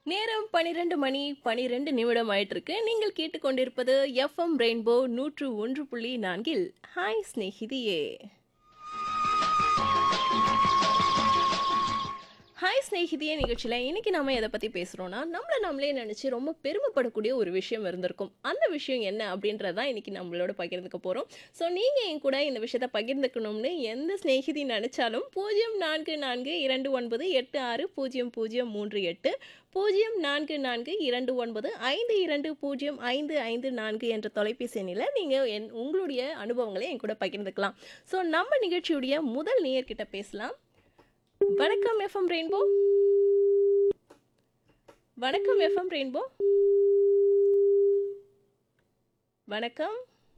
நேரம் பனிரெண்டு மணி பனிரெண்டு நிமிடம் ஆயிட்டு இருக்கு நீங்கள் கேட்டுக்கொண்டிருப்பது எஃப்எம் ரெயின்போ நூற்று ஒன்று புள்ளி நான்கில் ஹாய் ஸ்நேகிதியே ஹாய் ஸ்நேகிதியே நிகழ்ச்சியில் இன்னைக்கு நாம எதை பற்றி பேசுகிறோன்னா நம்மளை நம்மளே நினச்சி ரொம்ப பெருமைப்படக்கூடிய ஒரு விஷயம் இருந்திருக்கும் அந்த விஷயம் என்ன அப்படின்றத தான் இன்னைக்கு நம்மளோட பகிர்ந்துக்க போகிறோம் ஸோ நீங்கள் என் கூட இந்த விஷயத்தை பகிர்ந்துக்கணும்னு எந்த ஸ்நேகிதி நினச்சாலும் பூஜ்ஜியம் நான்கு நான்கு இரண்டு ஒன்பது எட்டு ஆறு பூஜ்ஜியம் பூஜ்ஜியம் மூன்று எட்டு பூஜ்ஜியம் நான்கு நான்கு இரண்டு ஒன்பது ஐந்து இரண்டு பூஜ்ஜியம் ஐந்து ஐந்து நான்கு என்ற தொலைபேசி எண்ணில் நீங்கள் என் உங்களுடைய அனுபவங்களை என் கூட பகிர்ந்துக்கலாம் ஸோ நம்ம நிகழ்ச்சியுடைய முதல் நேயர்கிட்ட பேசலாம் வணக்கம் எஃப்எம் ரெயின்போ வணக்கம் எஃப்எம் ரெயின்போ வணக்கம்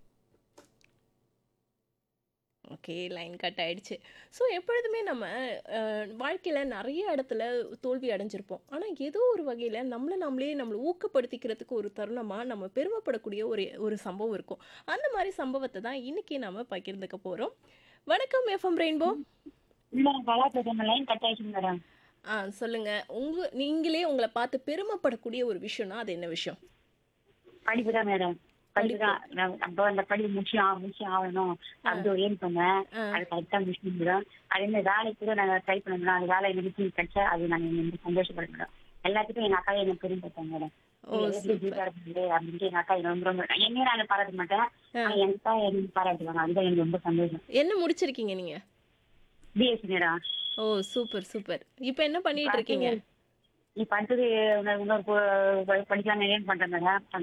ஓகே லைன் கட் ஆயிடுச்சு ஸோ எப்பொழுதுமே நம்ம வாழ்க்கையில் நிறைய இடத்துல தோல்வி அடைஞ்சிருப்போம் ஆனால் ஏதோ ஒரு வகையில் நம்மளை நம்மளே நம்மளை ஊக்கப்படுத்திக்கிறதுக்கு ஒரு தருணமாக நம்ம பெருமைப்படக்கூடிய ஒரு ஒரு சம்பவம் இருக்கும் அந்த மாதிரி சம்பவத்தை தான் இன்னைக்கு நம்ம பகிர்ந்துக்க போகிறோம் வணக்கம் எஃப்எம் ரெயின்போ மேடம் நல்லா பேசுறேன் லைன் கட் ஆயிடுச்சு மேடம் ஆ சொல்லுங்க உங்க நீங்களே உங்களை பார்த்து பெருமைப்படக்கூடிய ஒரு விஷயம்னா அது என்ன விஷயம் படிப்பு தான் மேடம் படிப்பு தான் நான் அப்போ அந்த படிப்பு முடிச்சு ஆ முடிச்சு ஆகணும் அப்படி ஒரு ஏன் பண்ணேன் ஆ. அது கரெக்டா முடிச்சு மேடம் அதே மாதிரி வேலைக்கு கூட நாங்கள் ட்ரை பண்ண மேடம் அந்த வேலை எனக்கு கிடைச்சா அது நான் எனக்கு சந்தோஷப்பட மேடம் எல்லாத்துக்கும் எங்க அக்கா என்ன பெருமைப்பட்டேன் மேடம் ஓ, சூப்பர். அப்படின்ட்டு எங்க அக்கா என்ன ரொம்ப ரொம்ப என்னையும் நான் பாராட்ட மாட்டேன் ஆனா எங்க அக்கா என்ன பாராட்டுவாங்க அதுதான் எனக்கு ரொம்ப சந்தோஷம் என்ன முடிச்சிருக்கீங்க நீங்க பிஎஸ்சி மேடம் ஓ சூப்பர் சூப்பர் இப்போ என்ன பண்ணிட்டு இருக்கீங்க நீ படிச்சது இன்னொரு இன்னொரு படிக்கலாம் ஏன் பண்றேன் மேடம்